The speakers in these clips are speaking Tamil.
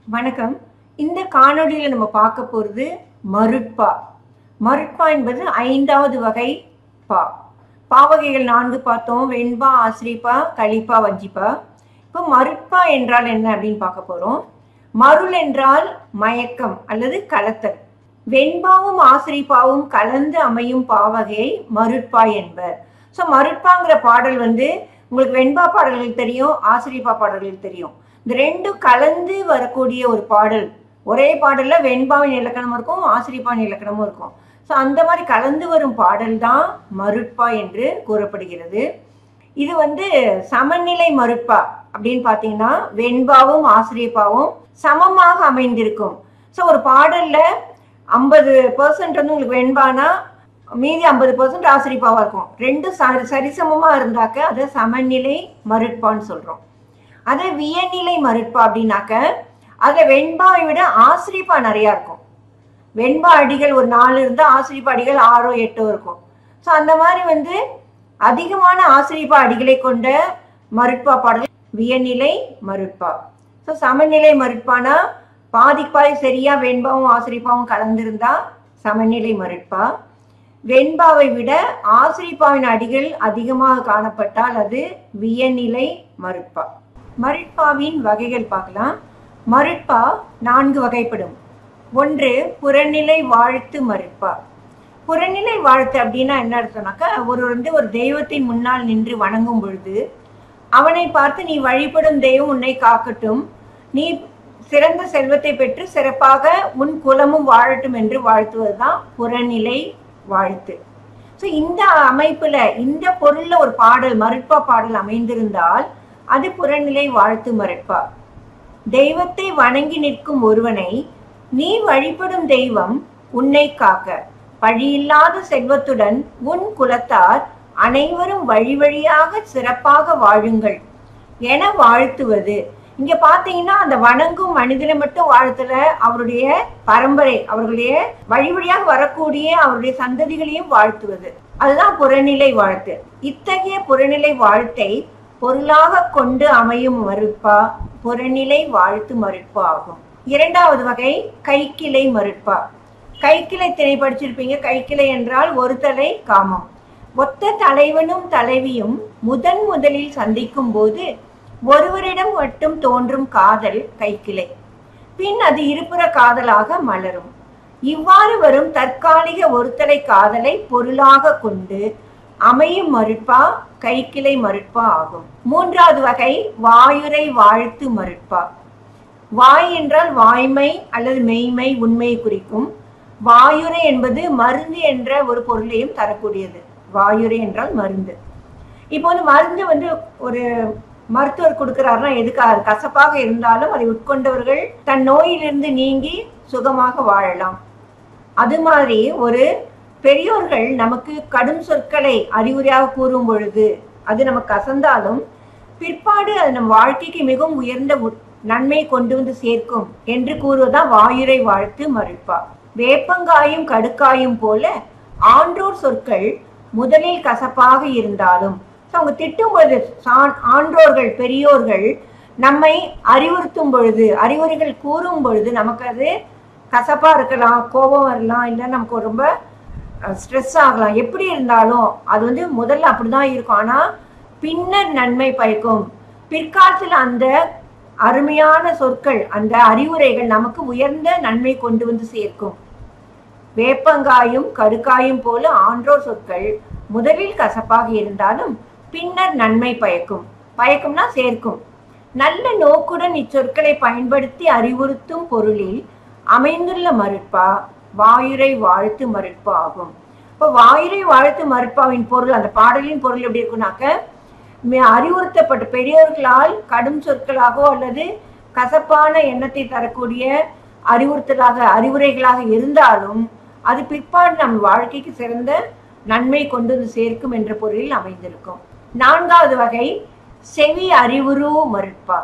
வணக்கம் இந்த காணொளியில் நம்ம பார்க்க போகிறது மருட்பா மருட்பா என்பது ஐந்தாவது வகை பா பாவகைகள் நான்கு பார்த்தோம் வெண்பா ஆசிரிப்பா கலிப்பா வஞ்சிப்பா இப்போ மருட்பா என்றால் என்ன அப்படின்னு பார்க்க போகிறோம் மருள் என்றால் மயக்கம் அல்லது கலத்தல் வெண்பாவும் ஆசிரிப்பாவும் கலந்து அமையும் பாவகையை மருட்பா என்பர் ஸோ மருட்பாங்கிற பாடல் வந்து உங்களுக்கு வெண்பா பாடல்கள் தெரியும் ஆசிரியப்பா பாடல்கள் தெரியும் இந்த ரெண்டும் கலந்து வரக்கூடிய ஒரு பாடல் ஒரே பாடல்ல வெண்பாவின் இலக்கணமும் இருக்கும் ஆசிரியப்பாவின் இலக்கணமும் இருக்கும் ஸோ அந்த மாதிரி கலந்து வரும் பாடல் தான் மருட்பா என்று கூறப்படுகிறது இது வந்து சமநிலை மருட்பா அப்படின்னு பார்த்தீங்கன்னா வெண்பாவும் ஆசிரியப்பாவும் சமமாக அமைந்திருக்கும் ஸோ ஒரு பாடல்ல ஐம்பது பர்சன்ட் வந்து உங்களுக்கு வெண்பானா மீதி ஐம்பது பர்சன்ட் ஆசிரியப்பாவாக இருக்கும் ரெண்டும் ச சரிசமமாக இருந்தாக்க அதை சமநிலை மருட்பான்னு சொல்கிறோம் அதே வியநிலை மருட்பா அப்படின்னாக்க அதில் வெண்பாவை விட ஆசிரியப்பா நிறையா இருக்கும் வெண்பா அடிகள் ஒரு நாலு இருந்தால் ஆசிரியப்பா அடிகள் ஆறோ எட்டோ இருக்கும் ஸோ அந்த மாதிரி வந்து அதிகமான ஆசிரியப்பா அடிகளை கொண்ட மருட்பா பாடல் வியநிலை மருட்பா ஸோ சமநிலை மருட்பானா பாதிக்கு பாதி சரியா வெண்பாவும் ஆசிரியப்பாவும் கலந்திருந்தா சமநிலை மருட்பா வெண்பாவை விட ஆசிரிப்பாவின் அடிகள் அதிகமாக காணப்பட்டால் அது வியநிலை மருட்பா மருட்பாவின் வகைகள் பார்க்கலாம் மருட்பா நான்கு வகைப்படும் ஒன்று புறநிலை வாழ்த்து மருட்பா புறநிலை வாழ்த்து அப்படின்னா என்ன அர்த்தம்னாக்கா ஒரு வந்து ஒரு தெய்வத்தின் முன்னால் நின்று வணங்கும் பொழுது அவனை பார்த்து நீ வழிபடும் தெய்வம் உன்னை காக்கட்டும் நீ சிறந்த செல்வத்தை பெற்று சிறப்பாக உன் குலமும் வாழட்டும் என்று வாழ்த்துவது தான் புறநிலை வாழ்த்து ஸோ இந்த அமைப்புல இந்த பொருள்ல ஒரு பாடல் மருட்பா பாடல் அமைந்திருந்தால் அது புறநிலை வாழ்த்து மருட்பா தெய்வத்தை வணங்கி நிற்கும் ஒருவனை நீ வழிபடும் தெய்வம் உன்னை காக்க பழியில்லாத செல்வத்துடன் உன் குலத்தார் அனைவரும் வழி வழியாக சிறப்பாக வாழுங்கள் என வாழ்த்துவது இங்க பாத்தீங்கன்னா அந்த வணங்கும் மனிதனை மட்டும் வாழ்த்தல அவருடைய பரம்பரை அவர்களுடைய வழி வழியாக வரக்கூடிய அவருடைய சந்ததிகளையும் வாழ்த்துவது அதுதான் புறநிலை வாழ்த்து இத்தகைய புறநிலை வாழ்த்தை பொருளாக கொண்டு அமையும் மறுப்பா புறநிலை வாழ்த்து மறுப்பு ஆகும் இரண்டாவது வகை கைக்கிளை மறுப்பா கைக்கிளை திணை படிச்சிருப்பீங்க கைக்கிளை என்றால் ஒரு தலை காமம் ஒத்த தலைவனும் தலைவியும் முதன் முதலில் சந்திக்கும் போது ஒருவரிடம் மட்டும் தோன்றும் காதல் கைக்கிளை பின் அது இருபுற காதலாக மலரும் இவ்வாறு வரும் தற்காலிக ஒருத்தலை காதலை பொருளாக கொண்டு அமையும் மறுப்பா கைக்கிளை மறுப்பா ஆகும் மூன்றாவது வகை வாயுரை வாழ்த்து மறுப்பா வாய் என்றால் வாய்மை அல்லது மெய்மை உண்மையை குறிக்கும் வாயுரை என்பது மருந்து என்ற ஒரு பொருளையும் தரக்கூடியது வாயுரை என்றால் மருந்து இப்போ வந்து மருந்து வந்து ஒரு மருத்துவர் கொடுக்கிறாருன்னா எதுக்காக கசப்பாக இருந்தாலும் அதை உட்கொண்டவர்கள் தன் நோயிலிருந்து நீங்கி சுகமாக வாழலாம் அது மாதிரி ஒரு பெரியோர்கள் நமக்கு கடும் சொற்களை அறிவுரையாக கூறும் பொழுது அது நமக்கு கசந்தாலும் பிற்பாடு அது நம் வாழ்க்கைக்கு மிகவும் உயர்ந்த நன்மை கொண்டு வந்து சேர்க்கும் என்று கூறுவதுதான் வாயுரை வாழ்த்து மறுப்பா வேப்பங்காயும் கடுக்காயும் போல ஆன்றோர் சொற்கள் முதலில் கசப்பாக இருந்தாலும் அவங்க திட்டும் பொழுது ஆன்றோர்கள் பெரியோர்கள் நம்மை அறிவுறுத்தும் பொழுது அறிவுரைகள் கூறும் பொழுது நமக்கு அது கசப்பா இருக்கலாம் கோபம் வரலாம் இல்லை நமக்கு ரொம்ப ஸ்ட்ரெஸ் ஆகலாம் எப்படி இருந்தாலும் அது வந்து முதல்ல அப்படிதான் இருக்கும் ஆனா பின்னர் நன்மை பயக்கும் பிற்காலத்தில் அந்த அருமையான சொற்கள் அந்த அறிவுரைகள் நமக்கு உயர்ந்த நன்மை கொண்டு வந்து சேர்க்கும் வேப்பங்காயும் கடுக்காயும் போல ஆன்றோர் சொற்கள் முதலில் கசப்பாக இருந்தாலும் பின்னர் நன்மை பயக்கும் பயக்கும்னா சேர்க்கும் நல்ல நோக்குடன் இச்சொற்களை பயன்படுத்தி அறிவுறுத்தும் பொருளில் அமைந்துள்ள மறுப்பா வாயுரை வாழ்த்து மறுப்பு ஆகும் இப்போ வாயுரை வாழ்த்து மறுப்பாவின் பொருள் அந்த பாடலின் பொருள் எப்படி இருக்குனாக்க அறிவுறுத்தப்பட்ட பெரியோர்களால் கடும் சொற்களாகவோ அல்லது கசப்பான எண்ணத்தை தரக்கூடிய அறிவுறுத்தலாக அறிவுரைகளாக இருந்தாலும் அது பிற்பாடு நம் வாழ்க்கைக்கு சிறந்த நன்மை கொண்டு வந்து சேர்க்கும் என்ற பொருளில் அமைந்திருக்கும் நான்காவது வகை செவி அறிவுரு மறுப்பா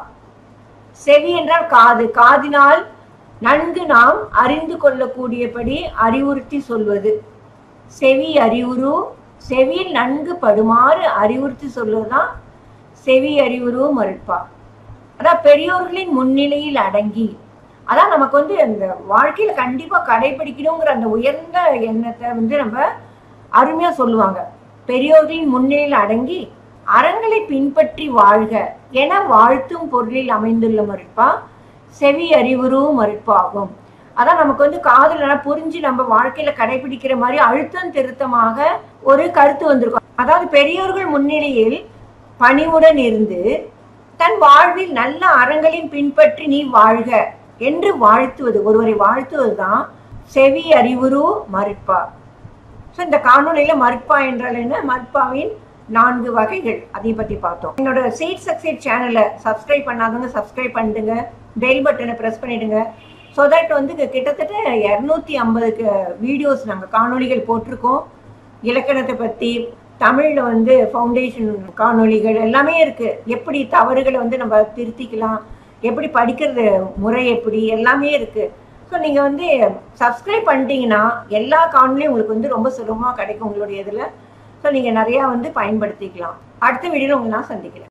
செவி என்றால் காது காதினால் நன்கு நாம் அறிந்து கொள்ளக்கூடியபடி அறிவுறுத்தி சொல்வது செவி அறிவுரு செவியில் நன்கு படுமாறு அறிவுறுத்தி சொல்வதுதான் செவி அறிவுரு மறுப்பா அதான் பெரியோர்களின் முன்னிலையில் அடங்கி அதான் நமக்கு வந்து அந்த வாழ்க்கையில கண்டிப்பா கடைபிடிக்கணுங்கிற அந்த உயர்ந்த எண்ணத்தை வந்து நம்ம அருமையா சொல்லுவாங்க பெரியோர்களின் முன்னிலையில் அடங்கி அறங்களை பின்பற்றி வாழ்க என வாழ்த்தும் பொருளில் அமைந்துள்ள மறுப்பா செவி அறிவுறும் மறுப்பாகும் அதான் நமக்கு வந்து காதல் நல்லா புரிஞ்சு நம்ம வாழ்க்கையில கடைபிடிக்கிற மாதிரி அழுத்தம் திருத்தமாக ஒரு கருத்து வந்திருக்கும் அதாவது பெரியோர்கள் முன்னிலையில் பணிவுடன் இருந்து தன் வாழ்வில் நல்ல அறங்களின் பின்பற்றி நீ வாழ்க என்று வாழ்த்துவது ஒருவரை வாழ்த்துவதுதான் செவி அறிவுரு மறுப்பா ஸோ இந்த காணொலியில மறுப்பா என்றால் என்ன மறுப்பாவின் நான்கு வகைகள் அதை பத்தி பார்த்தோம் என்னோட சீட் சக்சீட் சேனலை சப்ஸ்கிரைப் பண்ணாதவங்க சப்ஸ்கிரைப் பண்ணிடுங்க பெல் பட்டனை ப்ரெஸ் பண்ணிடுங்க ஸோ தட் வந்து கிட்டத்தட்ட இரநூத்தி ஐம்பதுக்கு வீடியோஸ் நாங்கள் காணொளிகள் போட்டிருக்கோம் இலக்கணத்தை பற்றி தமிழில் வந்து ஃபவுண்டேஷன் காணொளிகள் எல்லாமே இருக்குது எப்படி தவறுகளை வந்து நம்ம திருத்திக்கலாம் எப்படி படிக்கிறது முறை எப்படி எல்லாமே இருக்குது ஸோ நீங்கள் வந்து சப்ஸ்கிரைப் பண்ணிட்டீங்கன்னா எல்லா காணொலியும் உங்களுக்கு வந்து ரொம்ப சுலபமாக கிடைக்கும் உங்களுடைய இதில் ஸோ நீங்கள் நிறையா வந்து பயன்படுத்திக்கலாம் அடுத்த வீடியோவில் உங்களை நான் சந்திக்கிறேன்